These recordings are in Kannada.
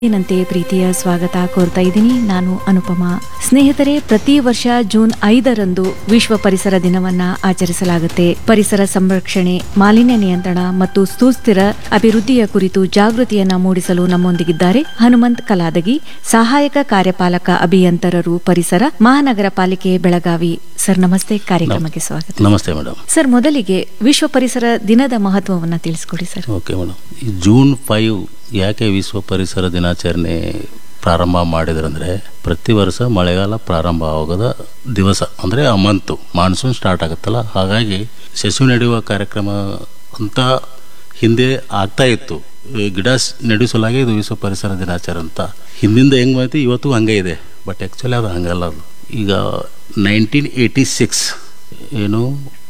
ನಂತೆ ಪ್ರೀತಿಯ ಸ್ವಾಗತ ಕೋರ್ತಾ ಇದ್ದೀನಿ ನಾನು ಅನುಪಮ ಸ್ನೇಹಿತರೆ ಪ್ರತಿ ವರ್ಷ ಜೂನ್ ಐದರಂದು ವಿಶ್ವ ಪರಿಸರ ದಿನವನ್ನ ಆಚರಿಸಲಾಗುತ್ತೆ ಪರಿಸರ ಸಂರಕ್ಷಣೆ ಮಾಲಿನ್ಯ ನಿಯಂತ್ರಣ ಮತ್ತು ಸುಸ್ಥಿರ ಅಭಿವೃದ್ಧಿಯ ಕುರಿತು ಜಾಗೃತಿಯನ್ನ ಮೂಡಿಸಲು ನಮ್ಮೊಂದಿಗಿದ್ದಾರೆ ಹನುಮಂತ್ ಕಲಾದಗಿ ಸಹಾಯಕ ಕಾರ್ಯಪಾಲಕ ಅಭಿಯಂತರರು ಪರಿಸರ ಮಹಾನಗರ ಪಾಲಿಕೆ ಬೆಳಗಾವಿ ಸರ್ ನಮಸ್ತೆ ಕಾರ್ಯಕ್ರಮಕ್ಕೆ ಸ್ವಾಗತ ನಮಸ್ತೆ ಮೇಡಮ್ ಸರ್ ಮೊದಲಿಗೆ ವಿಶ್ವ ಪರಿಸರ ದಿನದ ಮಹತ್ವವನ್ನ ತಿಳಿಸ್ಕೊಡಿ ಸರ್ ಓಕೆ ಮೇಡಮ್ ಈ ಜೂನ್ ಫೈವ್ ಯಾಕೆ ವಿಶ್ವ ಪರಿಸರ ದಿನಾಚರಣೆ ಪ್ರಾರಂಭ ಮಾಡಿದ್ರಂದ್ರೆ ಪ್ರತಿ ವರ್ಷ ಮಳೆಗಾಲ ಪ್ರಾರಂಭ ಆಗೋದ ದಿವಸ ಅಂದರೆ ಆ ಮಂತು ಮಾನ್ಸೂನ್ ಸ್ಟಾರ್ಟ್ ಆಗುತ್ತಲ್ಲ ಹಾಗಾಗಿ ಸಸಿ ನೆಡುವ ಕಾರ್ಯಕ್ರಮ ಅಂತ ಹಿಂದೆ ಆಗ್ತಾ ಇತ್ತು ಈ ಗಿಡ ಸ್- ನೆಡೆಸಲಾಗಿ ಇದು ವಿಶ್ವ ಪರಿಸರ ದಿನಾಚರಣೆ ಅಂತ ಹಿಂದಿಂದ ಹೆಂಗೆ ಮಾಹಿತಿ ಇವತ್ತು ಹಂಗೆ ಇದೆ ಬಟ್ ಆ್ಯಕ್ಚುಲಿ ಅದು ಹಂಗಲ್ಲ ಅದು ಈಗ ನೈನ್ಟೀನ್ ಏಯ್ಟಿ ಸಿಕ್ಸ್ ಏನು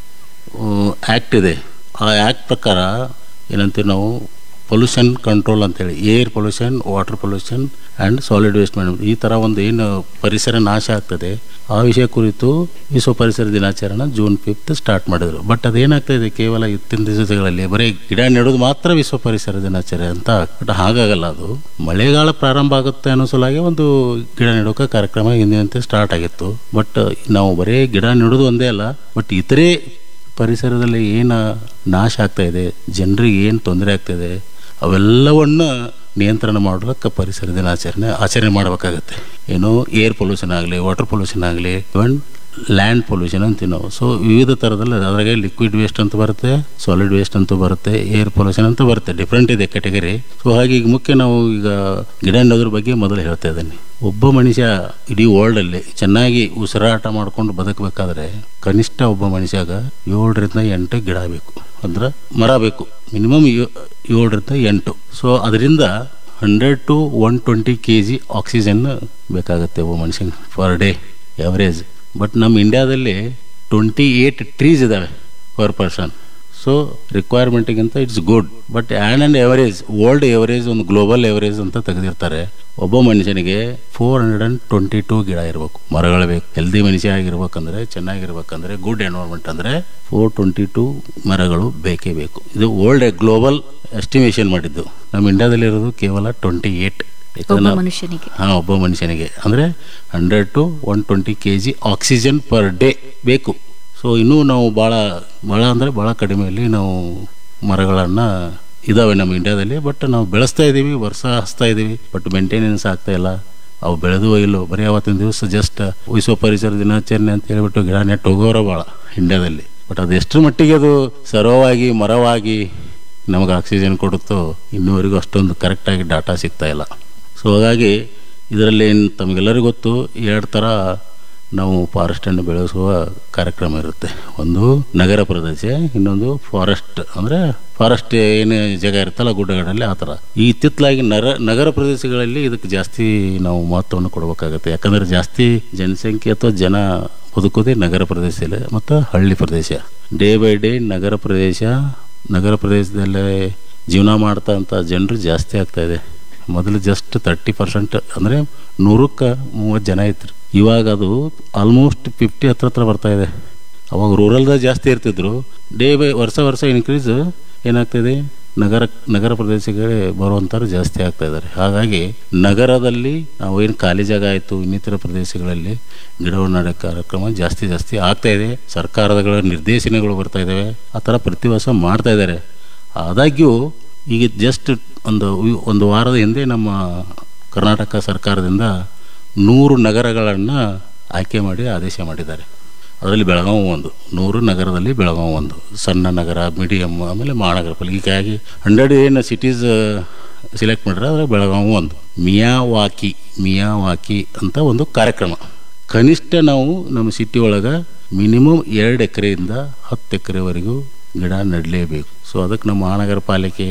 ಆ್ಯಕ್ಟ್ ಇದೆ ಆ ಆ್ಯಕ್ಟ್ ಪ್ರಕಾರ ಏನಂತೀವಿ ನಾವು ಪೊಲ್ಯೂಷನ್ ಕಂಟ್ರೋಲ್ ಅಂತೇಳಿ air pollution water pollution and solid waste management ಈ ಥರ ಒಂದು ಏನು ಪರಿಸರ ನಾಶ ಆಗ್ತದೆ ಆ ವಿಷಯ ಕುರಿತು ವಿಶ್ವ ಪರಿಸರ ದಿನಾಚರಣೆ ಜೂನ್ ಫಿಫ್ತ್ ಸ್ಟಾರ್ಟ್ ಮಾಡಿದರು ಬಟ್ ಅದೇನಾಗ್ತಾಯಿದೆ ಕೇವಲ ಇತ್ತಿನ ದಿವಸಗಳಲ್ಲಿ ಬರೀ ಗಿಡ ನೆಡೋದು ಮಾತ್ರ ವಿಶ್ವ ಪರಿಸರ ದಿನಾಚರಣೆ ಅಂತ ಬಟ್ ಹಾಗಾಗಲ್ಲ ಅದು ಮಳೆಗಾಲ ಪ್ರಾರಂಭ ಆಗುತ್ತೆ ಅನ್ನೋ ಸಲುವಾಗಿ ಒಂದು ಗಿಡ ನೆಡೋಕೆ ಕಾರ್ಯಕ್ರಮ ಹಿಂದಿನಂತೆ ಸ್ಟಾರ್ಟ್ ಆಗಿತ್ತು ಬಟ್ ನಾವು ಬರೀ ಗಿಡ ನೆಡೋದು ಒಂದೇ ಅಲ್ಲ ಬಟ್ ಇತರೆ ಪರಿಸರದಲ್ಲಿ ಏನು ನಾಶ ಆಗ್ತಾ ಇದೆ ಜನರಿಗೆ ಏನು ತೊಂದರೆ ಆಗ್ತಾಯಿದೆ ಅವೆಲ್ಲವನ್ನು ನಿಯಂತ್ರಣ ಮಾಡೋದಕ್ಕೆ ಪರಿಸರ ದಿನಾಚರಣೆ ಆಚರಣೆ ಮಾಡಬೇಕಾಗತ್ತೆ ಏನು ಏರ್ ಪೊಲ್ಯೂಷನ್ ಆಗಲಿ ವಾಟರ್ ಪೊಲ್ಯೂಷನ್ ಆಗಲಿ ಇವನ್ ಲ್ಯಾಂಡ್ ಪೊಲ್ಯೂಷನ್ ಅಂತೀವಿ ನಾವು ಸೊ ವಿವಿಧ ಥರದಲ್ಲಿ ಅದ್ರಾಗೆ ಲಿಕ್ವಿಡ್ ವೇಸ್ಟ್ ಅಂತ ಬರುತ್ತೆ ಸಾಲಿಡ್ ವೇಸ್ಟ್ ಅಂತ ಬರುತ್ತೆ ಏರ್ ಪೊಲ್ಯೂಷನ್ ಅಂತ ಬರುತ್ತೆ ಡಿಫ್ರೆಂಟ್ ಇದೆ ಕ್ಯಾಟಗರಿ ಸೊ ಹಾಗೆ ಈಗ ಮುಖ್ಯ ನಾವು ಈಗ ಗಿಡ ನೆಡೋದ್ರ ಬಗ್ಗೆ ಮೊದಲು ಹೇಳ್ತಾ ಇದ್ದೀನಿ ಒಬ್ಬ ಮನುಷ್ಯ ಇಡೀ ವರ್ಲ್ಡಲ್ಲಿ ಚೆನ್ನಾಗಿ ಉಸಿರಾಟ ಮಾಡ್ಕೊಂಡು ಬದುಕಬೇಕಾದ್ರೆ ಕನಿಷ್ಠ ಒಬ್ಬ ಮನುಷ್ಯಾಗ ಏಳರಿಂದ ಎಂಟು ಗಿಡ ಬೇಕು ಅಂದ್ರೆ ಮರ ಬೇಕು ಮಿನಿಮಮ್ ಏಳರಿಂದ ಎಂಟು ಸೊ ಅದರಿಂದ hundred to one twenty K G ಆಕ್ಸಿಜನ್ ಬೇಕಾಗುತ್ತೆ ಒಬ್ಬ ಮನುಷ್ಯನಿಗೆ ಪರ್ ಡೇ ಎವರೇಜ್ ಬಟ್ ನಮ್ಮ ಇಂಡ್ಯಾದಲ್ಲಿ ಟ್ವೆಂಟಿ ಏಯ್ಟ್ ಟ್ರೀಸ್ ಇದ್ದಾವೆ ಪರ್ ಪರ್ಸನ್ ಸೊ ರಿಕ್ವೈರ್ಮೆಂಟಿಗಿಂತ it's good but and and average world average ಒಂದು ಗ್ಲೋಬಲ್ ಎವರೇಜ್ ಅಂತ ತೆಗೆದಿರ್ತಾರೆ ಒಬ್ಬ ಮನುಷ್ಯನಿಗೆ four hundred and twenty two ಗಿಡ ಇರಬೇಕು ಮರಗಳು ಬೇಕು ಹೆಲ್ದಿ ಮನುಷ್ಯ ಆಗಿರ್ಬೇಕಂದ್ರೆ ಚೆನ್ನಾಗಿರ್ಬೇಕಂದ್ರೆ ಗುಡ್ ಎನ್ವೈರ್ಮೆಂಟ್ ಅಂದರೆ ಫೋರ್ ಟ್ವೆಂಟಿ ಟೂ ಮರಗಳು ಬೇಕೇ ಬೇಕು ಇದು ವರ್ಲ್ಡ್ ಗ್ಲೋಬಲ್ ಎಸ್ಟಿಮೇಷನ್ ಮಾಡಿದ್ದು ನಮ್ಮ ಇಂಡಿಯಾದಲ್ಲಿರೋದು ಕೇವಲ ಟ್ವೆಂಟಿ ಏಯ್ಟ್ ಒಬ್ಬ ಮನುಷ್ಯನಿಗೆ ಹಾಂ ಒಬ್ಬ ಮನುಷ್ಯನಿಗೆ ಅಂದರೆ hundred to one twenty K G oxygen per day ಬೇಕು ಸೊ ಇನ್ನೂ ನಾವು ಭಾಳ ಭಾಳ ಅಂದರೆ ಭಾಳ ಕಡಿಮೆಯಲ್ಲಿ ನಾವು ಮರಗಳನ್ನು ಇದ್ದಾವೆ ನಮ್ಮ ಇಂಡಿಯಾದಲ್ಲಿ ಬಟ್ ನಾವು ಬೆಳೆಸ್ತಾ ಇದ್ದೀವಿ ವರ್ಷ ಹಚ್ತಾ ಇದ್ದೀವಿ ಬಟ್ ಮೇಂಟೆನೆನ್ಸ್ ಆಗ್ತಾ ಇಲ್ಲ ಅವು ಬೆಳೆದು ಇಲ್ಲೋ ಬರೀ ಅವತ್ತಿನ ದಿವಸ ಜಸ್ಟ್ ವಿಶ್ವ ಪರಿಸರ ದಿನಾಚರಣೆ ಅಂತ ಹೇಳ್ಬಿಟ್ಟು ಗಿಡ ನೆಟ್ಟು ಹೋಗೋರ ಭಾಳ ಇಂಡಿಯಾದಲ್ಲಿ ಬಟ್ ಅದು ಎಷ್ಟರ ಮಟ್ಟಿಗೆ ಅದು ಸರ್ವವಾಗಿ ಮರವಾಗಿ ನಮಗೆ ಆಕ್ಸಿಜನ್ ಕೊಡುತ್ತೋ ಇನ್ನೂವರೆಗೂ ಅಷ್ಟೊಂದು ಕರೆಕ್ಟಾಗಿ ಡಾಟಾ ಸಿಗ್ತಾ ಇಲ್ಲ ಸೊ ಹಾಗಾಗಿ ಇದರಲ್ಲಿ ಏನು ತಮಗೆಲ್ಲರಿಗೂ ಗೊತ್ತು ಎರಡು ಥರ ನಾವು ಫಾರೆಸ್ಟನ್ನು ಬೆಳೆಸುವ ಕಾರ್ಯಕ್ರಮ ಇರುತ್ತೆ ಒಂದು ನಗರ ಪ್ರದೇಶ ಇನ್ನೊಂದು ಫಾರೆಸ್ಟ್ ಅಂದರೆ ಫಾರೆಸ್ಟ್ ಏನು ಜಾಗ ಇರುತ್ತಲ್ಲ ಗುಡ್ಡಗಳಲ್ಲಿ ಆ ಥರ ಈ ಇತ್ತಿತ್ತಲಾಗಿ ನರ ನಗರ ಪ್ರದೇಶಗಳಲ್ಲಿ ಇದಕ್ಕೆ ಜಾಸ್ತಿ ನಾವು ಮಹತ್ವವನ್ನು ಕೊಡಬೇಕಾಗತ್ತೆ ಯಾಕಂದರೆ ಜಾಸ್ತಿ ಜನಸಂಖ್ಯೆ ಅಥವಾ ಜನ ಬದುಕೋದೇ ನಗರ ಪ್ರದೇಶದಲ್ಲಿ ಮತ್ತು ಹಳ್ಳಿ ಪ್ರದೇಶ ಡೇ ಬೈ ಡೇ ನಗರ ಪ್ರದೇಶ ನಗರ ಪ್ರದೇಶದಲ್ಲೇ ಜೀವನ ಮಾಡ್ತಾ ಅಂತ ಜನರು ಜಾಸ್ತಿ ಆಗ್ತಾ ಇದೆ ಮೊದಲು ಜಸ್ಟ್ ತರ್ಟಿ ಪರ್ಸೆಂಟ್ ಅಂದರೆ ನೂರಕ್ಕೆ ಮೂವತ್ತು ಜನ ಇದ್ರು ಇವಾಗ ಅದು ಆಲ್ಮೋಸ್ಟ್ ಫಿಫ್ಟಿ ಹತ್ರ ಹತ್ರ ಬರ್ತಾ ಇದೆ ಅವಾಗ ರೂರಲ್ದಾಗ ಜಾಸ್ತಿ ಇರ್ತಿದ್ರು ಡೇ ಬೈ ವರ್ಷ ವರ್ಷ ಇನ್ಕ್ರೀಸ್ ಏನಾಗ್ತಿದೆ ನಗರ ನಗರ ಪ್ರದೇಶಗಳೇ ಬರುವಂಥವ್ರು ಜಾಸ್ತಿ ಆಗ್ತಾ ಇದ್ದಾರೆ ಹಾಗಾಗಿ ನಗರದಲ್ಲಿ ನಾವು ಏನು ಖಾಲಿ ಜಾಗ ಆಯಿತು ಇನ್ನಿತರ ಪ್ರದೇಶಗಳಲ್ಲಿ ಗಿಡವನ್ನು ನೆಡೋ ಕಾರ್ಯಕ್ರಮ ಜಾಸ್ತಿ ಜಾಸ್ತಿ ಆಗ್ತಾ ಇದೆ ಸರ್ಕಾರಗಳ ನಿರ್ದೇಶನಗಳು ಬರ್ತಾ ಇದ್ದಾವೆ ಆ ಥರ ಪ್ರತಿ ವರ್ಷ ಮಾಡ್ತಾ ಇದ್ದಾರೆ ಆದಾಗ್ಯೂ ಈಗ ಜಸ್ಟ್ ಒಂದು ವಿ- ಒಂದು ವಾರದ ಹಿಂದೆ ನಮ್ಮ ಕರ್ನಾಟಕ ಸರ್ಕಾರದಿಂದ ನೂರು ನಗರಗಳನ್ನು ಆಯ್ಕೆ ಮಾಡಿ ಆದೇಶ ಮಾಡಿದ್ದಾರೆ ಅದರಲ್ಲಿ ಬೆಳಗಾವಿ ಒಂದು ನೂರು ನಗರದಲ್ಲಿ ಬೆಳಗಾವಿ ಒಂದು ಸಣ್ಣ ನಗರ ಮೀಡಿಯಮ್ ಆಮೇಲೆ ಮಹಾನಗರ ಪಾಲಿಕೆ ಹೀಗಾಗಿ ಹಂಡ್ರೆಡ್ ಏನು ಸಿಟೀಸ್ ಸೆಲೆಕ್ಟ್ ಮಾಡಿದ್ರೆ ಅದರಲ್ಲಿ ಬೆಳಗಾವಿ ಒಂದು ಮಿಯಾವಾಕಿ ಮಿಯಾವಾಕಿ ಅಂತ ಒಂದು ಕಾರ್ಯಕ್ರಮ ಕನಿಷ್ಠ ನಾವು ನಮ್ಮ ಸಿಟಿ ಒಳಗೆ ಮಿನಿಮಮ್ ಎರಡು ಎಕರೆಯಿಂದ ಹತ್ತು ಎಕರೆವರೆಗೂ ಗಿಡ ನೆಡಲೇಬೇಕು ಸೊ ಅದಕ್ಕೆ ನಮ್ಮ ಮಹಾನಗರ ಪಾಲಿಕೆ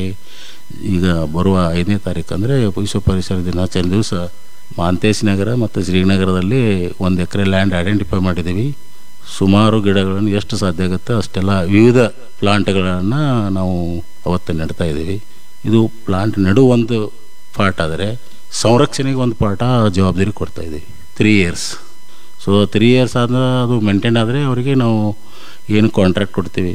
ಈಗ ಬರುವ ಐದನೇ ತಾರೀಕು ಅಂದರೆ ವಿಶ್ವ ಪರಿಸರ ದಿನಾಚರಣೆ ದಿವಸ ಮಾಂತೇಶ್ ನಗರ ಮತ್ತು ಶ್ರೀನಗರದಲ್ಲಿ ಒಂದು ಎಕರೆ ಲ್ಯಾಂಡ್ ಐಡೆಂಟಿಫೈ ಮಾಡಿದ್ದೀವಿ ಸುಮಾರು ಗಿಡಗಳನ್ನು ಎಷ್ಟು ಸಾಧ್ಯ ಆಗುತ್ತೆ ಅಷ್ಟೆಲ್ಲ ವಿವಿಧ ಪ್ಲಾಂಟ್ಗಳನ್ನು ನಾವು ಅವತ್ತು ನೆಡ್ತಾ ಇದ್ದೀವಿ ಇದು ಪ್ಲಾಂಟ್ ನೆಡು ಒಂದು ಪಾರ್ಟ್ ಆದರೆ ಸಂರಕ್ಷಣೆಗೆ ಒಂದು ಪಾಠ ಜವಾಬ್ದಾರಿ ಕೊಡ್ತಾ ಇದ್ದೀವಿ three years so three years ಆದ ಅದು ಮೇಂಟೈನ್ ಆದರೆ ಅವರಿಗೆ ನಾವು ಏನು ಕಾಂಟ್ರಾಕ್ಟ್ ಕೊಡ್ತೀವಿ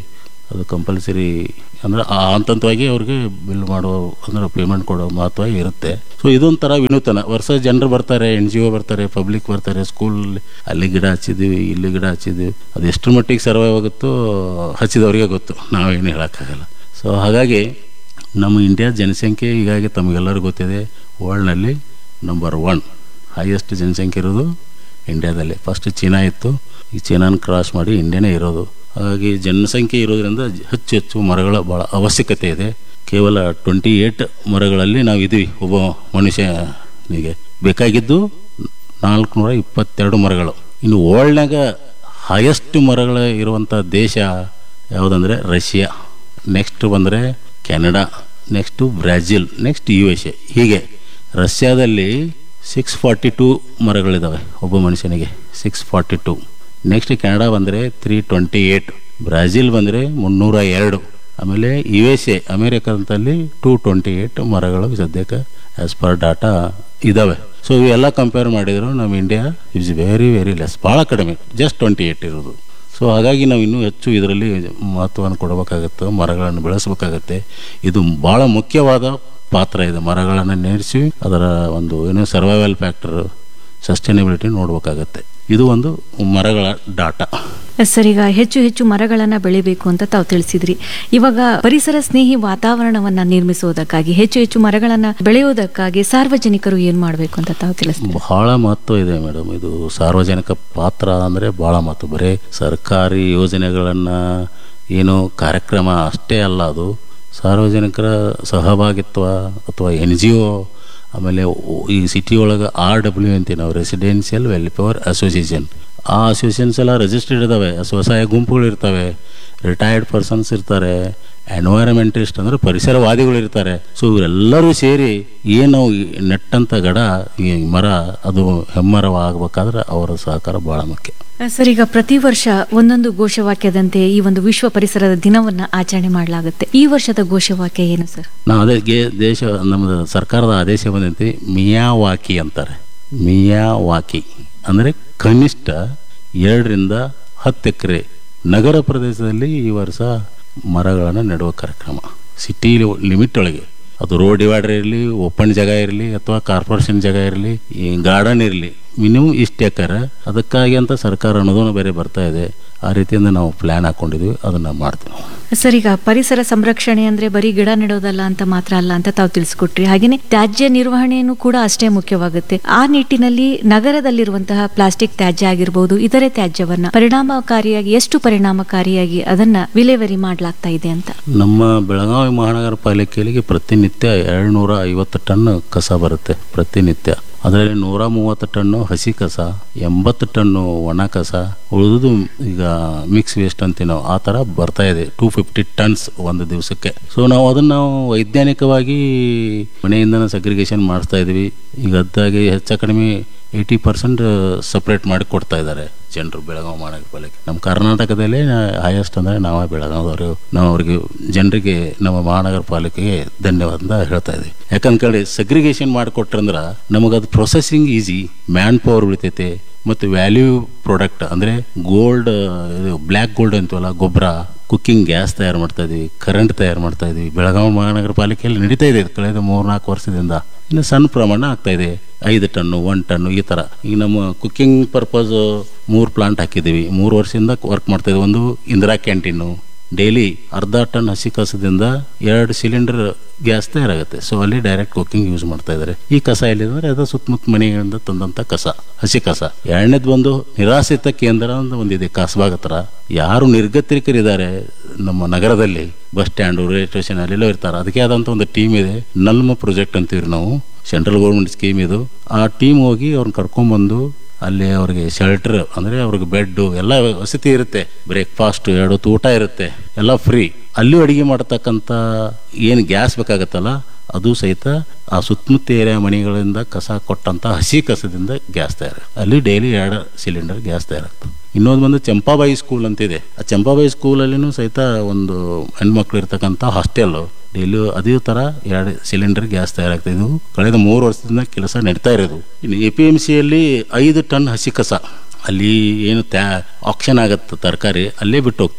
ಅದು ಕಂಪಲ್ಸರಿ ಅಂದರೆ ಆ ಹಂತವಾಗಿ ಅವ್ರಿಗೆ ಬಿಲ್ ಮಾಡೋ ಅಂದರೆ ಪೇಮೆಂಟ್ ಕೊಡೋ ಮಹತ್ವ ಇರುತ್ತೆ ಸೊ ಇದೊಂಥರ ವಿನೂತನ ವರ್ಷ ಜನರು ಬರ್ತಾರೆ ಎನ್ ಜಿ ಒ ಬರ್ತಾರೆ ಪಬ್ಲಿಕ್ ಬರ್ತಾರೆ ಸ್ಕೂಲ್ ಅಲ್ಲಿ ಗಿಡ ಹಚ್ಚಿದ್ದೀವಿ ಇಲ್ಲಿ ಗಿಡ ಹಚ್ಚಿದ್ದೀವಿ ಅದು ಎಷ್ಟು ಮಟ್ಟಿಗೆ ಸರ್ವೈವ್ ಆಗುತ್ತೋ ಹಚ್ಚಿದವ್ರಿಗೆ ಗೊತ್ತು ನಾವೇನು ಹೇಳೋಕ್ಕಾಗಲ್ಲ ಸೊ ಹಾಗಾಗಿ ನಮ್ಮ ಇಂಡಿಯಾ ಜನಸಂಖ್ಯೆ ಹೀಗಾಗಿ ತಮಗೆಲ್ಲರಿಗೂ ಗೊತ್ತಿದೆ ವರ್ಲ್ಡ್ನಲ್ಲಿ ನಂಬರ್ ಒನ್ ಹೈಯೆಸ್ಟ್ ಜನಸಂಖ್ಯೆ ಇರೋದು ಇಂಡಿಯಾದಲ್ಲಿ ಫಸ್ಟ್ ಚೀನಾ ಇತ್ತು ಈ ಚೀನಾನ ಕ್ರಾಸ್ ಮಾಡಿ ಇಂಡಿಯಾನೇ ಇರೋದು ಹಾಗಾಗಿ ಜನಸಂಖ್ಯೆ ಇರೋದ್ರಿಂದ ಹೆಚ್ಚು ಹೆಚ್ಚು ಮರಗಳ ಭಾಳ ಅವಶ್ಯಕತೆ ಇದೆ ಕೇವಲ ಟ್ವೆಂಟಿ ಏಟ್ ಮರಗಳಲ್ಲಿ ನಾವು ಇದೀವಿ ಒಬ್ಬ ಮನುಷ್ಯನಿಗೆ ಬೇಕಾಗಿದ್ದು ನಾಲ್ಕುನೂರ ಇಪ್ಪತ್ತೆರಡು ಮರಗಳು ಇನ್ನು ವರ್ಲ್ಡ್ನಾಗ ಹೈಯೆಸ್ಟ್ ಮರಗಳ ಇರುವಂಥ ದೇಶ ಯಾವುದಂದರೆ ರಷ್ಯಾ ನೆಕ್ಸ್ಟ್ ಬಂದರೆ Canada next Brazil next U S A ಹೀಗೆ ರಷ್ಯಾದಲ್ಲಿ ಸಿಕ್ಸ್ ಫಾರ್ಟಿ ಟೂ ಮರಗಳಿದ್ದಾವೆ ಒಬ್ಬ ಮನುಷ್ಯನಿಗೆ six forty two next Canada ಬಂದರೆ ತ್ರೀ ಟ್ವೆಂಟಿ ಏಯ್ಟ್ ಬ್ರೆಜಿಲ್ ಬಂದರೆ ಮುನ್ನೂರ ಎರಡು ಆಮೇಲೆ ಯು ಎಸ್ ಎ ಅಮೇರಿಕಾದಲ್ಲಿ ಟೂ ಟ್ವೆಂಟಿ ಏಯ್ಟ್ ಮರಗಳು ಸದ್ಯಕ್ಕೆ ಆ್ಯಸ್ ಪರ್ ಡಾಟಾ ಇದ್ದಾವೆ ಸೊ ಇವೆಲ್ಲ ಕಂಪೇರ್ ಮಾಡಿದ್ರು ನಮ್ಮ India is very very less ಭಾಳ ಕಡಿಮೆ ಜಸ್ಟ್ ಟ್ವೆಂಟಿ ಏಯ್ಟ್ ಇರೋದು ಸೊ ಹಾಗಾಗಿ ನಾವು ಇನ್ನೂ ಹೆಚ್ಚು ಇದರಲ್ಲಿ ಮಹತ್ವವನ್ನು ಕೊಡಬೇಕಾಗತ್ತೆ ಮರಗಳನ್ನು ಬೆಳೆಸಬೇಕಾಗತ್ತೆ ಇದು ಭಾಳ ಮುಖ್ಯವಾದ ಪಾತ್ರ ಇದೆ ಮರಗಳನ್ನು ನೆನೆಸಿ ಅದರ ಒಂದು ಏನು ಸರ್ವೈವಲ್ ಫ್ಯಾಕ್ಟರ್ ಸಸ್ಟೈನಬಿಲಿಟಿ ನೋಡಬೇಕಾಗತ್ತೆ ಇದು ಒಂದು ಮರಗಳ ಡಾಟಾ ಸರ್ ಈಗ ಹೆಚ್ಚು ಹೆಚ್ಚು ಮರಗಳನ್ನ ಬೆಳಿಬೇಕು ಅಂತ ತಾವು ತಿಳಿಸಿದ್ರಿ ಇವಾಗ ಪರಿಸರ ಸ್ನೇಹಿ ವಾತಾವರಣವನ್ನ ನಿರ್ಮಿಸುವುದಕ್ಕಾಗಿ ಹೆಚ್ಚು ಹೆಚ್ಚು ಮರಗಳನ್ನ ಬೆಳೆಯುವುದಕ್ಕಾಗಿ ಸಾರ್ವಜನಿಕರು ಏನ್ ಮಾಡಬೇಕು ಅಂತ ತಾವು ತಿಳಿಸ್ತೀರಿ ಬಹಳ ಮಹತ್ವ ಇದೆ ಮೇಡಮ್ ಇದು ಸಾರ್ವಜನಿಕ ಪಾತ್ರ ಅಂದರೆ ಭಾಳ ಮಹತ್ವ ಬರೀ ಸರ್ಕಾರಿ ಯೋಜನೆಗಳನ್ನು ಏನು ಕಾರ್ಯಕ್ರಮ ಅಷ್ಟೇ ಅಲ್ಲ ಅದು ಸಾರ್ವಜನಿಕರ ಸಹಭಾಗಿತ್ವ ಅಥವಾ ಎನ್ ಜಿ ಒ ಆಮೇಲೆ ಓ- ಈ ಸಿಟಿ ಒಳಗೆ ಆರ್ ಡಬ್ಲ್ಯೂ ಅಂತೀವಿ ನಾವು ರೆಸಿಡೆನ್ಷಿಯಲ್ ವೆಲ್ಫೇರ್ ಅಸೋಸಿಯೇಷನ್ ಆ ಅಸೋಸಿಯೇಷನ್ಸ್ ಎಲ್ಲ ರಿಜಿಸ್ಟರ್ಡ್ ಇದ್ದಾವೆ ಸ್ವಸಹಾಯ ಗುಂಪುಗಳು ಇರ್ತವೆ ರಿಟೈರ್ಡ್ ಪರ್ಸನ್ಸ್ ಇರ್ತಾರೆ ಎನ್ವೈರಮೆಂಟಿಸ್ಟ್ ಅಂದರೆ ಪರಿಸರವಾದಿಗಳು ಇರ್ತಾರೆ ಸೊ ಇವರೆಲ್ಲರೂ ಸೇರಿ ಏನು ಈ ನೆಟ್ಟಂಥ ಗಡ ಈ ಮರ ಅದು ಹೆಮ್ಮರವಾಗಬೇಕಾದ್ರೆ ಅವರ ಸಹಕಾರ ಭಾಳ ಮುಖ್ಯ ಸರ್ ಈಗ ಪ್ರತಿ ವರ್ಷ ಒಂದೊಂದು ಘೋಷವಾಕ್ಯದಂತೆ ಈ ಒಂದು ವಿಶ್ವ ಪರಿಸರದ ದಿನವನ್ನ ಆಚರಣೆ ಮಾಡಲಾಗುತ್ತೆ ಈ ವರ್ಷದ ಘೋಷವಾಕ್ಯ ಏನು ಸರ್ ನಾವು ಅದೇ ಗೆ ದೇಶ ನಮ್ಮದು ಸರ್ಕಾರದ ಆದೇಶ ಬಂದೈತಿ ಮಿಯಾವಾಕಿ ಅಂತಾರೆ ಮಿಯಾವಾಕಿ ಅಂದರೆ ಕನಿಷ್ಠ ಎರಡರಿಂದ ಹತ್ತು ಎಕರೆ ನಗರ ಪ್ರದೇಶದಲ್ಲಿ ಈ ವರ್ಷ ಮರಗಳನ್ನು ನೆಡುವ ಕಾರ್ಯಕ್ರಮ ಸಿಟಿ ಲಿಮಿಟ್ ಒಳಗೆ ಅದು ರೋಡ್ ಡಿವೈಡರ್ ಇರಲಿ ಓಪನ್ ಜಾಗ ಇರಲಿ ಅಥವಾ ಕಾರ್ಪೊರೇಷನ್ ಜಾಗ ಇರಲಿ ಈ ಗಾರ್ಡನ್ ಇರಲಿ ಮಿನಿಮಮ್ ಇಷ್ಟು ಎಕರೆ ಅದಕ್ಕಾಗಿ ಅಂತ ಸರ್ಕಾರ ಅನುದಾನ ಬೇರೆ ಬರ್ತಾ ಇದೆ ಆ ರೀತಿಯಿಂದ ನಾವು ಪ್ಲ್ಯಾನ್ ಹಾಕ್ಕೊಂಡಿದ್ವಿ ಅದನ್ನು ಮಾಡ್ತೀವಿ ನಾವು ಸರ್ ಈಗ ಪರಿಸರ ಸಂರಕ್ಷಣೆ ಅಂದ್ರೆ ಬರೀ ಗಿಡ ನೆಡೋದಲ್ಲ ಅಂತ ಮಾತ್ರ ಅಲ್ಲ ಅಂತ ತಾವು ತಿಳಿಸ್ಕೊಟ್ರಿ ಹಾಗೇನೆ ತ್ಯಾಜ್ಯ ನಿರ್ವಹಣೆಯನ್ನು ಕೂಡ ಅಷ್ಟೇ ಮುಖ್ಯವಾಗುತ್ತೆ ಆ ನಿಟ್ಟಿನಲ್ಲಿ ನಗರದಲ್ಲಿರುವಂತಹ ಪ್ಲಾಸ್ಟಿಕ್ ತ್ಯಾಜ್ಯ ಆಗಿರಬಹುದು ಇತರೆ ತ್ಯಾಜ್ಯವನ್ನ ಪರಿಣಾಮಕಾರಿಯಾಗಿ ಎಷ್ಟು ಪರಿಣಾಮಕಾರಿಯಾಗಿ ಅದನ್ನ ವಿಲೇವರಿ ಮಾಡಲಾಗ್ತಾ ಇದೆ ಅಂತ ನಮ್ಮ ಬೆಳಗಾವಿ ಮಹಾನಗರ ಪಾಲಿಕೆಯಲ್ಲಿ ಪ್ರತಿನಿತ್ಯ ಏಳ್ನೂರ ಐವತ್ತು ಟನ್ ಕಸ ಬರುತ್ತೆ ಪ್ರತಿನಿತ್ಯ ಅದರಲ್ಲಿ ನೂರ ಮೂವತ್ತು ಟನ್ನು ಹಸಿ ಕಸ ಎಂಬತ್ತು ಟನ್ನು ಒಣ ಕಸ ಉಳಿದು ಈಗ ಮಿಕ್ಸ್ ವೇಸ್ಟ್ ಅಂತೀವಿ ನಾವು ಆ ಥರ ಬರ್ತಾ ಇದೆ ಟೂ ಫಿಫ್ಟಿ ಟನ್ಸ್ ಒಂದು ದಿವಸಕ್ಕೆ ಸೊ ನಾವು ಅದನ್ನು ನಾವು ವೈಜ್ಞಾನಿಕವಾಗಿ ಮನೆಯಿಂದನೇ ಸಗ್ರಿಗೇಷನ್ ಮಾಡಿಸ್ತಾ ಇದ್ವಿ ಈಗ ಅದಾಗಿ ಹೆಚ್ಚ ಕಡಿಮೆ ಏಯ್ಟಿ ಪರ್ಸೆಂಟ್ ಸಪ್ರೇಟ್ ಮಾಡಿ ಕೊಡ್ತಾ ಇದ್ದಾರೆ ಜನರು ಬೆಳಗಾವಿ ಮಹಾನಗರ ಪಾಲಿಕೆ ನಮ್ಮ ಕರ್ನಾಟಕದಲ್ಲೇ ಹೈಯೆಸ್ಟ್ ಅಂದರೆ ನಾವೇ ಬೆಳಗಾವಿದವರು ನಾವು ಅವ್ರಿಗೆ ಜನರಿಗೆ ನಮ್ಮ ಮಹಾನಗರ ಪಾಲಿಕೆಗೆ ಧನ್ಯವಾದ ಹೇಳ್ತಾ ಇದ್ವಿ ಯಾಕಂದ್ಕಂಡು ಸಗ್ರಿಗೇಷನ್ ಮಾಡಿಕೊಟ್ರಂದ್ರೆ ನಮಗದು ಪ್ರೊಸೆಸಿಂಗ್ ಈಸಿ ಮ್ಯಾನ್ ಪವರ್ ಉಳಿತೈತೆ ಮತ್ತು ವ್ಯಾಲ್ಯೂ ಪ್ರಾಡಕ್ಟ್ ಅಂದರೆ ಗೋಲ್ಡ್ ಇದು ಬ್ಲ್ಯಾಕ್ ಗೋಲ್ಡ್ ಅಂತೀವಲ್ಲ ಗೊಬ್ಬರ ಕುಕ್ಕಿಂಗ್ ಗ್ಯಾಸ್ ತಯಾರು ಮಾಡ್ತಾ ಇದೀವಿ ಕರೆಂಟ್ ತಯಾರು ಮಾಡ್ತಾ ಇದೀವಿ ಬೆಳಗಾವಿ ಮಹಾನಗರ ಪಾಲಿಕೆಯಲ್ಲಿ ನಡೀತಾ ಇದೆ ಇದು ಕಳೆದ ಮೂರ್ನಾಲ್ಕು ವರ್ಷದಿಂದ ಇನ್ನು ಸಣ್ಣ ಪ್ರಮಾಣ ಆಗ್ತಾ ಇದೆ ಐದು ಟನ್ನು ಒನ್ ಟನ್ನು ಈ ಥರ ಈಗ ನಮ್ಮ ಕುಕ್ಕಿಂಗ್ ಪರ್ಪಸ್ ಮೂರು ಪ್ಲಾಂಟ್ ಹಾಕಿದ್ದೀವಿ ಮೂರು ವರ್ಷದಿಂದ ವರ್ಕ್ ಮಾಡ್ತಾ ಇದ್ದೀವಿ ಒಂದು ಇಂದಿರಾ ಕ್ಯಾಂಟೀನು ಡೈಲಿ ಅರ್ಧ ಟನ್ ಹಸಿ ಕಸದಿಂದ ಎರಡು ಸಿಲಿಂಡರ್ ಗ್ಯಾಸ್ ತಯಾರಾಗುತ್ತೆ ಸೊ ಅಲ್ಲಿ ಡೈರೆಕ್ಟ್ ಕುಕ್ಕಿಂಗ್ ಯೂಸ್ ಮಾಡ್ತಾ ಇದ್ದಾರೆ ಈ ಕಸ ಎಲ್ಲಿದೆ ಅದು ಸುತ್ತಮುತ್ತ ಮನೆಗಳಿಂದ ತಂದಂಥ ಕಸ ಹಸಿ ಕಸ ಎರಡನೇದು ಬಂದು ನಿರಾಶ್ರಿತ ಕೇಂದ್ರ ಅಂತ ಒಂದಿದೆ ಕಾಸಬಾಗ್ ಹತ್ರ ಯಾರು ನಿರ್ಗತಿಕರಿದ್ದಾರೆ ನಮ್ಮ ನಗರದಲ್ಲಿ ಬಸ್ ಸ್ಟ್ಯಾಂಡು ರೈಲ್ವೆ ಸ್ಟೇಷನ್ ಅಲ್ಲೆಲ್ಲೋ ಇರ್ತಾರೆ ಅದಕ್ಕೆ ಆದಂಥ ಒಂದು ಟೀಮ್ ಇದೆ ನಲ್ಮ ಪ್ರಾಜೆಕ್ಟ್ ಅಂತೀವಿ ನಾವು ಸೆಂಟ್ರಲ್ ಗೌರ್ಮೆಂಟ್ ಸ್ಕೀಮ್ ಇದು ಆ ಟೀಮ್ ಹೋಗಿ ಅವ್ರನ್ನ ಕರ್ಕೊಂಬಂದು ಅಲ್ಲಿ ಅವ್ರಿಗೆ ಶೆಲ್ಟರ್ ಅಂದರೆ ಅವ್ರಿಗೆ ಬೆಡ್ಡು ಎಲ್ಲ ವಸತಿ ಇರುತ್ತೆ ಬ್ರೇಕ್ಫಾಸ್ಟ್ ಎರಡು ಹೊತ್ತು ಊಟ ಇರುತ್ತೆ ಎಲ್ಲ ಫ್ರೀ ಅಲ್ಲಿ ಅಡುಗೆ ಮಾಡ್ತಕ್ಕಂಥ ಏನು ಗ್ಯಾಸ್ ಬೇಕಾಗತ್ತಲ್ಲ ಅದು ಸಹಿತ ಆ ಸುತ್ತಮುತ್ತ ಏರಿಯಾ ಮನೆಗಳಿಂದ ಕಸ ಕೊಟ್ಟಂಥ ಹಸಿ ಕಸದಿಂದ ಗ್ಯಾಸ್ ತಯಾರ ಅಲ್ಲಿ ಡೈಲಿ ಎರಡು ಸಿಲಿಂಡರ್ ಗ್ಯಾಸ್ ತಯಾರಾಗ್ತದೆ ಇನ್ನೊಂದು ಬಂದು ಚಂಪಾಬಾಯಿ ಸ್ಕೂಲ್ ಅಂತಿದೆ ಆ ಚಂಪಾಬಾಯಿ ಸ್ಕೂಲಲ್ಲಿನೂ ಸಹಿತ ಒಂದು ಹೆಣ್ಮಕ್ಳು ಇರ್ತಕ್ಕಂಥ ಹಾಸ್ಟೆಲ್ಲು ಡೈಲಿ ಅದೇ ಥರ ಎರಡು ಸಿಲಿಂಡರ್ ಗ್ಯಾಸ್ ತಯಾರಾಗ್ತಾ ಇದು ಕಳೆದ ಮೂರು ವರ್ಷದಿಂದ ಕೆಲಸ ನಡೀತಾ ಇರೋದು ಇನ್ನು ಎ ಪಿ ಎಮ್ ಸಿಯಲ್ಲಿ ಐದು ಟನ್ ಹಸಿ ಕಸ ಅಲ್ಲಿ ಏನು ತ್ಯಾ ಆಕ್ಷನ್ ಆಗತ್ತೆ ತರಕಾರಿ ಅಲ್ಲೇ ಬಿಟ್ಟು ಹೋಗ್ತಾರೆ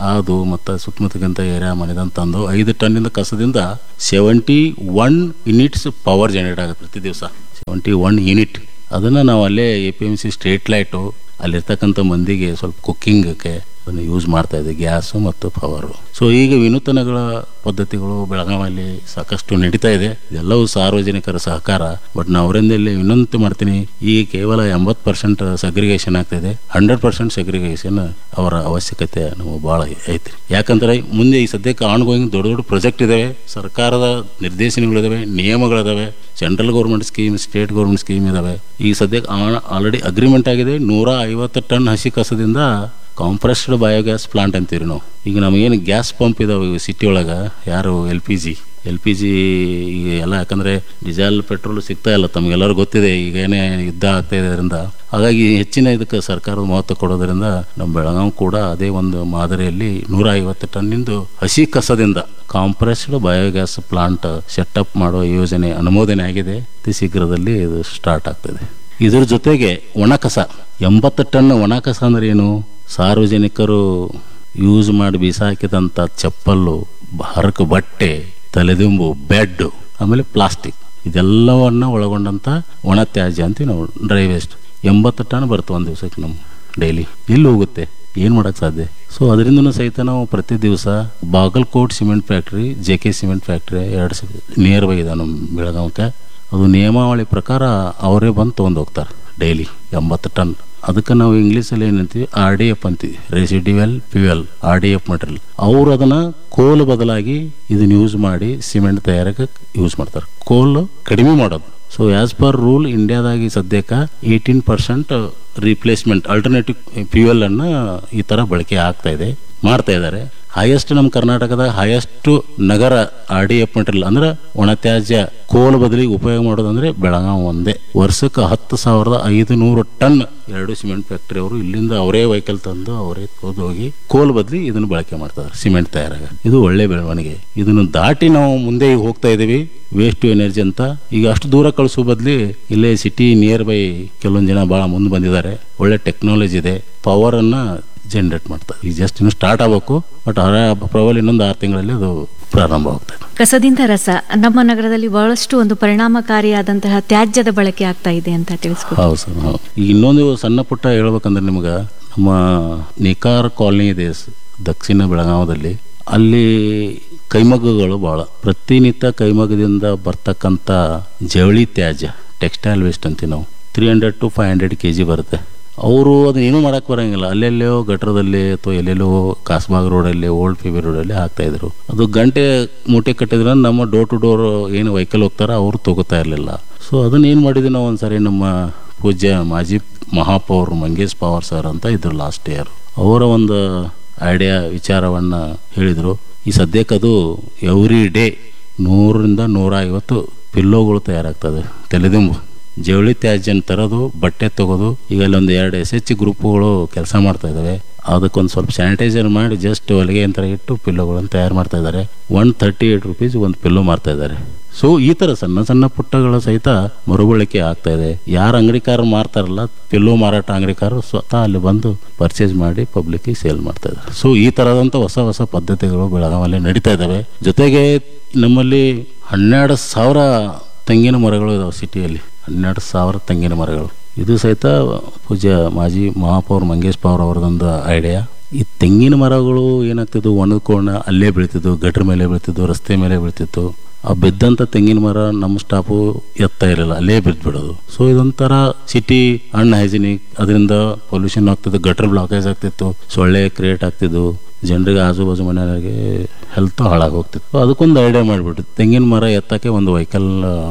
ಅದು ಮತ್ತು ಸುತ್ತಮುತ್ತಲಿಂತ ಏರಿಯಾ ಮನೆದಂತ ತಂದು ಐದು ಟನ್ನಿಂದ ಕಸದಿಂದ seventy one units power generate ಆಗುತ್ತೆ ಪ್ರತಿ ದಿವಸ ಸೆವೆಂಟಿ ಒನ್ ಯೂನಿಟ್ ಅದನ್ನು ನಾವು ಅಲ್ಲೇ A P M C street light ಅಲ್ಲಿರ್ತಕ್ಕಂಥ ಮಂದಿಗೆ ಸ್ವಲ್ಪ ಕುಕ್ಕಿಂಗಕ್ಕೆ ಅದನ್ನು ಯೂಸ್ ಮಾಡ್ತಾ ಇದೆ ಗ್ಯಾಸು ಮತ್ತು ಪವರು ಸೊ ಈಗ ವಿನೂತನಗಳ ಪದ್ಧತಿಗಳು ಬೆಳಗಾವಿಯಲ್ಲಿ ಸಾಕಷ್ಟು ನಡೀತಾ ಇದೆ ಇದೆಲ್ಲವೂ ಸಾರ್ವಜನಿಕರ ಸಹಕಾರ ಬಟ್ ನಾವು ಅವರಿಂದ ಇಲ್ಲಿ ವಿನಂತಿ ಮಾಡ್ತೀನಿ ಈ ಕೇವಲ ಎಂಬತ್ತು ಪರ್ಸೆಂಟ್ ಸಗ್ರಿಗೇಷನ್ ಆಗ್ತಾಯಿದೆ ಹಂಡ್ರೆಡ್ ಪರ್ಸೆಂಟ್ ಸಗ್ರಿಗೇಷನ್ ಅವರ ಅವಶ್ಯಕತೆ ನಮಗೆ ಭಾಳ ಐತಿ ಯಾಕಂದ್ರೆ ಮುಂದೆ ಈ ಸದ್ಯಕ್ಕೆ ಆನ್ ಗೋಯಿಂಗ್ ದೊಡ್ಡ ದೊಡ್ಡ ಪ್ರಾಜೆಕ್ಟ್ ಇದಾವೆ ಸರ್ಕಾರದ ನಿರ್ದೇಶನಗಳಿದಾವೆ ನಿಯಮಗಳಿದಾವೆ central government scheme state government scheme ಇದಾವೆ ಈ ಸದ್ಯಕ್ಕೆ ಆಲ್ರೆಡಿ ಅಗ್ರಿಮೆಂಟ್ ಆಗಿದೆ ನೂರ ಐವತ್ತು ಟನ್ ಹಸಿ ಕಸದಿಂದ ಕಾಂಪ್ರೆಸ್ಡ್ ಬಯೋಗ್ಯಾಸ್ ಪ್ಲಾಂಟ್ ಅಂತೀವಿ ನಾವು ಈಗ ನಮಗೇನು ಗ್ಯಾಸ್ ಪಂಪ್ ಇದಾವೆ ಸಿಟಿ ಒಳಗೆ ಯಾರು L P G L P G ಈಗ ಎಲ್ಲ ಯಾಕಂದರೆ ಡೀಸೆಲ್ ಪೆಟ್ರೋಲ್ ಸಿಗ್ತಾ ಇಲ್ಲ ತಮಗೆಲ್ಲರೂ ಗೊತ್ತಿದೆ ಈಗ ಏನೇ ಯುದ್ಧ ಆಗ್ತಾ ಇದೆ ಅದರಿಂದ ಹಾಗಾಗಿ ಹೆಚ್ಚಿನ ಇದಕ್ಕೆ ಸರ್ಕಾರದ ಮಹತ್ವ ಕೊಡೋದ್ರಿಂದ ನಮ್ಮ ಬೆಳಗಾವಿ ಕೂಡ ಅದೇ ಒಂದು ಮಾದರಿಯಲ್ಲಿ ನೂರ ಐವತ್ತು ಟನ್ನಿಂದು ಹಸಿ ಕಸದಿಂದ ಕಾಂಪ್ರೆಸ್ಡ್ ಬಯೋಗ್ಯಾಸ್ ಪ್ಲಾಂಟ್ ಸೆಟಪ್ ಮಾಡೋ ಯೋಜನೆ ಅನುಮೋದನೆ ಆಗಿದೆ ಅತಿ ಶೀಘ್ರದಲ್ಲಿ ಇದು ಸ್ಟಾರ್ಟ್ ಆಗ್ತದೆ ಇದ್ರ ಜೊತೆಗೆ ಒಣಕಸ ಎಂಬತ್ತು ಟನ್ ಒಣಕಸ ಅಂದ್ರೆ ಏನು ಸಾರ್ವಜನಿಕರು ಯೂಸ್ ಮಾಡಿ ಬಿಸಾಕಿದಂಥ ಚಪ್ಪಲ್ಲು ಹರಕು ಬಟ್ಟೆ ತಲೆದಿಂಬು ಬೆಡ್ ಆಮೇಲೆ ಪ್ಲಾಸ್ಟಿಕ್ ಇದೆಲ್ಲವನ್ನ ಒಳಗೊಂಡಂಥ ಒಣ ತ್ಯಾಜ್ಯ ಅಂತೀವಿ ನಾವು ಡ್ರೈ ವೇಸ್ಟ್ ಎಂಬತ್ತು ಟನ್ ಬರುತ್ತೆ ಒಂದು ದಿವಸಕ್ಕೆ ನಮ್ಮ ಡೈಲಿ ಎಲ್ಲಿ ಹೋಗುತ್ತೆ ಏನು ಮಾಡೋಕ್ಕೆ ಸಾಧ್ಯ ಸೊ ಅದರಿಂದನೂ ಸಹಿತ ನಾವು ಪ್ರತಿ ದಿವಸ Bagalkot cement factory J K cement factory ಎರಡು ನಿಯರ್ ಬೈ ಇದೆ ನಮ್ಮ ಬೆಳಗಾವಕ್ಕೆ ಅದು ನಿಯಮಾವಳಿ ಪ್ರಕಾರ ಅವರೇ ಬಂದು ತೊಗೊಂಡು ಹೋಗ್ತಾರೆ ಡೈಲಿ ಎಂಬತ್ತು ಟನ್ ಅದಕ್ಕೆ ನಾವು ಇಂಗ್ಲೀಷಲ್ಲಿ ಏನಂತೀವಿ ಆರ್ ಡಿ ಎಫ್ ಅಂತೀವಿ residual fuel R D F material ಅವರು ಅದನ್ನು ಕೋಲ್ ಬದಲಾಗಿ ಇದನ್ನ ಯೂಸ್ ಮಾಡಿ ಸಿಮೆಂಟ್ ತಯಾರಕ್ಕೆ ಯೂಸ್ ಮಾಡ್ತಾರೆ ಕೋಲ್ ಕಡಿಮೆ ಮಾಡೋದು ಸೊ ಆ್ಯಸ್ ಪರ್ ರೂಲ್ ಇಂಡಿಯಾದಾಗಿ ಸದ್ಯಕ್ಕೆ eighteen percent replacement alternative fuel ಅನ್ನು ಈ ಥರ ಬಳಕೆ ಆಗ್ತಾ ಇದೆ ಮಾಡ್ತಾ ಇದ್ದಾರೆ ಹೈಯೆಸ್ಟ್ ನಮ್ಮ ಕರ್ನಾಟಕದ ಹೈಯೆಸ್ಟ್ ನಗರ ಆರ್ ಡಿ ಎಫ್ ಮೆಟೀರಿಯಲ್ ಅಂದ್ರೆ ಒಣ ತ್ಯಾಜ್ಯ ಕೋಲ್ ಬದಲಿಗೆ ಉಪಯೋಗ ಮಾಡೋದಂದ್ರೆ ಬೆಳಗಾವಿ ಒಂದೇ ವರ್ಷಕ್ಕೆ ಹತ್ತು ಸಾವಿರದ ಐದು ನೂರು ಟನ್ ಎರಡು ಸಿಮೆಂಟ್ ಫ್ಯಾಕ್ಟರಿ ಅವರು ಇಲ್ಲಿಂದ ಅವರೇ ವೆಹಿಕಲ್ ತಂದು ಅವರೇ ಹೋಗಿ ಕೋಲ್ ಬದಲಿ ಇದನ್ನು ಬಳಕೆ ಮಾಡ್ತಾರೆ ಸಿಮೆಂಟ್ ತಯಾರಾಗ ಇದು ಒಳ್ಳೆ ಬೆಳವಣಿಗೆ ಇದನ್ನು ದಾಟಿ ನಾವು ಮುಂದೆ ಈಗ ಹೋಗ್ತಾ ಇದ್ದೀವಿ ವೇಸ್ಟ್ ಟು ಎನರ್ಜಿ ಅಂತ ಈಗ ಅಷ್ಟು ದೂರ ಕಳಿಸೋ ಬದಲಿ ಇಲ್ಲೇ ಸಿಟಿ ನಿಯರ್ ಬೈ ಕೆಲವೊಂದು ಜನ ಭಾಳ ಮುಂದೆ ಬಂದಿದ್ದಾರೆ ಒಳ್ಳೆ ಟೆಕ್ನಾಲಜಿ ಇದೆ ಪವರನ್ನು ಜನರೇಟ್ ಮಾಡ್ತಾರೆ ಈಗ ಜಸ್ಟ್ ಇನ್ನು ಸ್ಟಾರ್ಟ್ ಆಗಬೇಕು ಬಟ್ ಪ್ರಬಲ್ ಇನ್ನೊಂದು ಆರು ತಿಂಗಳಲ್ಲಿ ಅದು ಪ್ರಾರಂಭ ಆಗ್ತದೆ ಕಸದಿಂದ ರಸ ನಮ್ಮ ನಗರದಲ್ಲಿ ಬಹಳಷ್ಟು ಒಂದು ಪರಿಣಾಮಕಾರಿಯಾದಂತಹ ತ್ಯಾಜ್ಯದ ಬಳಕೆ ಆಗ್ತಾ ಇದೆ ಅಂತ ತಿಳಿಸ್ಕೊಡಿ ಹೌದು ಸರ್ ಹೌದು ಈಗ ಇನ್ನೊಂದು ಸಣ್ಣ ಪುಟ್ಟ ಹೇಳ್ಬೇಕಂದ್ರೆ ನಿಮ್ಗೆ ನಮ್ಮ ನಿಕಾರ್ ಕಾಲನಿ ಇದೆ ಸ- ದಕ್ಷಿಣ ಬೆಳಗಾವದಲ್ಲಿ ಅಲ್ಲಿ ಕೈಮಗ್ಗಗಳು ಭಾಳ ಪ್ರತಿನಿತ್ಯ ಕೈಮಗ್ಗದಿಂದ ಬರ್ತಕ್ಕಂಥ ಜವಳಿ ತ್ಯಾಜ್ಯ ಟೆಕ್ಸ್ಟೈಲ್ ವೇಸ್ಟ್ ಅಂತೀವಿ ನಾವು three hundred to five hundred K G ಬರುತ್ತೆ ಅವರು ಅದನ್ನೇನು ಮಾಡೋಕ್ಕೆ ಬರೋಂಗಿಲ್ಲ ಅಲ್ಲೆಲ್ಲೋ ಗಟ್ರದಲ್ಲಿ ಅಥವಾ ಎಲ್ಲೆಲ್ಲೋ ಕಾಸ್ಬಾಗ್ ರೋಡಲ್ಲಿ ಓಲ್ಡ್ ಪಿ ಬಿ ರೋಡಲ್ಲಿ ಹಾಕ್ತಾಯಿದ್ರು ಅದು ಗಂಟೆ ಮೂಟೆ ಕಟ್ಟಿದ್ರೆ ನಮ್ಮ ಡೋರ್ ಟು ಡೋರ್ ಏನು ವೆಹಿಕಲ್ ಹೋಗ್ತಾರೋ ಅವರು ತಗೋತಾ ಇರಲಿಲ್ಲ ಸೊ ಅದನ್ನ ಏನು ಮಾಡಿದ್ವಿ ನಾವು ಒಂದ್ಸರಿ ನಮ್ಮ ಪೂಜ್ಯ ಮಾಜಿ ಮಹಾಪೌರ್ ಮಂಗೇಶ್ ಪವಾರ್ ಸರ್ ಅಂತ ಇದ್ರು ಲಾಸ್ಟ್ ಇಯರ್ ಅವರ ಒಂದು ಐಡಿಯಾ ವಿಚಾರವನ್ನು ಹೇಳಿದರು ಈ ಸದ್ಯಕ್ಕೆ ಅದು ಎವ್ರಿ ಡೇ ನೂರರಿಂದ ನೂರ ಐವತ್ತು ಪಿಲ್ಲೋಗಳು ತಯಾರಾಗ್ತದೆ ತಲೆದಿಂಬು ಜವಳಿ ತ್ಯಾಜ್ಯನ ತರೋದು ಬಟ್ಟೆ ತಗೋದು ಈಗ ಅಲ್ಲೊಂದು ಎರಡು ಎಸ್ ಎಚ್ ಗ್ರೂಪ್ಗಳು ಕೆಲಸ ಮಾಡ್ತಾ ಇದ್ದಾವೆ ಅದಕ್ಕೊಂದು ಸ್ವಲ್ಪ ಸ್ಯಾನಿಟೈಸರ್ ಮಾಡಿ ಜಸ್ಟ್ ಹೊಲಿಗೆ ಯಂತ್ರ ಇಟ್ಟು ಪಿಲ್ಲೋಗಳನ್ನು ತಯಾರು ಮಾಡ್ತಾ ಇದ್ದಾರೆ ಒನ್ ತರ್ಟಿ ಏಯ್ಟ್ ರುಪೀಸ್ ಒಂದು ಪಿಲ್ಲೋ ಮಾರ್ತಾ ಇದ್ದಾರೆ ಸೊ ಈ ಥರ ಸಣ್ಣ ಸಣ್ಣ ಪುಟ್ಟಗಳ ಸಹಿತ ಮರುಬಳಕೆ ಆಗ್ತಾ ಇದೆ ಯಾರು ಅಂಗಡಿಕಾರರು ಮಾರ್ತಾರಲ್ಲ ಪಿಲ್ಲೋ ಮಾರಾಟ ಅಂಗಡಿಕಾರರು ಸ್ವತಃ ಅಲ್ಲಿ ಬಂದು ಪರ್ಚೇಸ್ ಮಾಡಿ ಪಬ್ಲಿಕ್ಕಿಗೆ ಸೇಲ್ ಮಾಡ್ತಾ ಇದ್ದಾರೆ ಸೊ ಈ ಥರದಂಥ ಹೊಸ ಹೊಸ ಪದ್ಧತಿಗಳು ಬೆಳಗಾವಲ್ಲಿ ನಡೀತಾ ಇದ್ದಾವೆ ಜೊತೆಗೆ ನಮ್ಮಲ್ಲಿ ಹನ್ನೆರಡು ಸಾವಿರ ತೆಂಗಿನ ಮರಗಳು ಇದಾವೆ ಸಿಟಿಯಲ್ಲಿ ಹನ್ನೆರಡು ಸಾವಿರ ತೆಂಗಿನ ಮರಗಳು ಇದು ಸಹಿತ ಪೂಜ್ಯ ಮಾಜಿ ಮಹಾಪೌರ್ ಮಂಗೇಶ್ ಪವರ್ ಅವರದೊಂದು ಐಡಿಯಾ ಈ ತೆಂಗಿನ ಮರಗಳು ಏನಾಗ್ತಿದ್ವು ಒಣಗ್ಕೊಂಡು ಅಲ್ಲೇ ಬೀಳ್ತಿದ್ವು ಗಟ್ರ ಮೇಲೆ ಬೀಳ್ತಿದ್ವು ರಸ್ತೆ ಮೇಲೆ ಬೀಳ್ತಿತ್ತು ಆ ಬಿದ್ದಂಥ ತೆಂಗಿನ ಮರ ನಮ್ಮ ಸ್ಟಾಫು ಎತ್ತಾ ಇರಲಿಲ್ಲ ಅಲ್ಲೇ ಬಿದ್ದು ಬಿಡೋದು ಸೊ ಇದೊಂಥರ ಸಿಟಿ ಅನ್ಹೈಜಿನಿಕ್ ಅದರಿಂದ ಪೊಲ್ಯೂಷನ್ ಆಗ್ತಿತ್ತು ಗಟ್ರ್ ಬ್ಲಾಕೇಜ್ ಆಗ್ತಿತ್ತು ಸೊಳ್ಳೆ ಕ್ರಿಯೇಟ್ ಆಗ್ತಿದ್ವು ಜನರಿಗೆ ಆಜು ಬಾಜು ಮನೆಯವರಿಗೆ ಹೆಲ್ತ್ ಹಾಳಾಗಿ ಹೋಗ್ತಿತ್ತು ಅದಕ್ಕೊಂದು ಐಡಿಯಾ ಮಾಡಿಬಿಟ್ಟು ತೆಂಗಿನ ಮರ ಎತ್ತಕ್ಕೆ ಒಂದು ವೆಹಿಕಲ್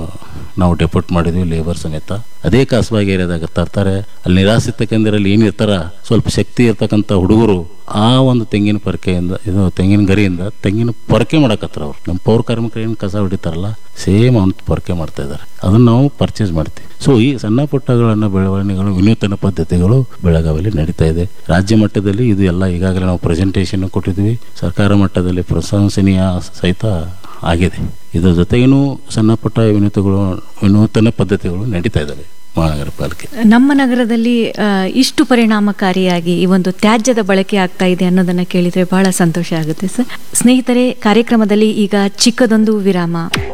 ನಾವು ಡೆಪೋಟ್ ಮಾಡಿದ್ವಿ ಲೇಬರ್ ಸಮೇತ ಅದೇ ಕಾಸಬಾಗಿ ಏರಿಯಾದಾಗ ತರ್ತಾರೆ ಅಲ್ಲಿ ನಿರಾಶ್ರಿತ ಕೇಂದ್ರದಲ್ಲಿ ಏನಿರ್ತಾರ ಸ್ವಲ್ಪ ಶಕ್ತಿ ಇರ್ತಕ್ಕಂಥ ಹುಡುಗರು ಆ ಒಂದು ತೆಂಗಿನ ಪೊರಕೆಯಿಂದ ಇದು ತೆಂಗಿನ ಗರಿಯಿಂದ ತೆಂಗಿನ ಪೊರಕೆ ಮಾಡಕತ್ತಾರ ಅವ್ರು ನಮ್ಮ ಪೌರ ಕಾರ್ಮಿಕರು ಏನು ಕಸ ಹೊಡಿತಾರಲ್ಲ ಸೇಮ್ ಅವ್ನ ಪೊರಕೆ ಮಾಡ್ತಾ ಇದ್ದಾರೆ ಅದನ್ನು ನಾವು ಪರ್ಚೇಸ್ ಮಾಡ್ತೀವಿ ಸೊ ಈ ಸಣ್ಣ ಪುಟ್ಟಗಳನ್ನು ಬೆಳವಣಿಗೆಗಳು ವಿನೂತನ ಪದ್ಧತಿಗಳು ಬೆಳಗಾವಿಯಲ್ಲಿ ನಡೀತಾ ಇದೆ ರಾಜ್ಯ ಮಟ್ಟದಲ್ಲಿ ಇದು ಎಲ್ಲ ಈಗಾಗಲೇ ನಾವು ಪ್ರೆಸೆಂಟೇಷನ್ ಕೊಟ್ಟಿದ್ವಿ ಸರ್ಕಾರ ಮಟ್ಟದಲ್ಲಿ ಪ್ರಶಂಸನೀಯ ಸಹಿತ ಆಗಿದೆ ಇದರ ಜೊತೆಗೇನು ಸಣ್ಣ ಪುಟ್ಟ ವಿನೂತಗಳು ವಿನೂತನ ಪದ್ಧತಿಗಳು ನಡೀತಾ ಇದ್ದಾವೆ ಮಹಾನಗರ ಪಾಲಿಕೆ ನಮ್ಮ ನಗರದಲ್ಲಿ ಆ, ಇಷ್ಟು ಪರಿಣಾಮಕಾರಿಯಾಗಿ ಈ ಒಂದು ತ್ಯಾಜ್ಯದ ಬಳಕೆ ಆಗ್ತಾ ಇದೆ ಅನ್ನೋದನ್ನ ಕೇಳಿದ್ರೆ ಬಹಳ ಸಂತೋಷ ಆಗುತ್ತೆ ಸರ್ ಸ್ನೇಹಿತರೆ ಕಾರ್ಯಕ್ರಮದಲ್ಲಿ ಈಗ ಚಿಕ್ಕದೊಂದು ವಿರಾಮ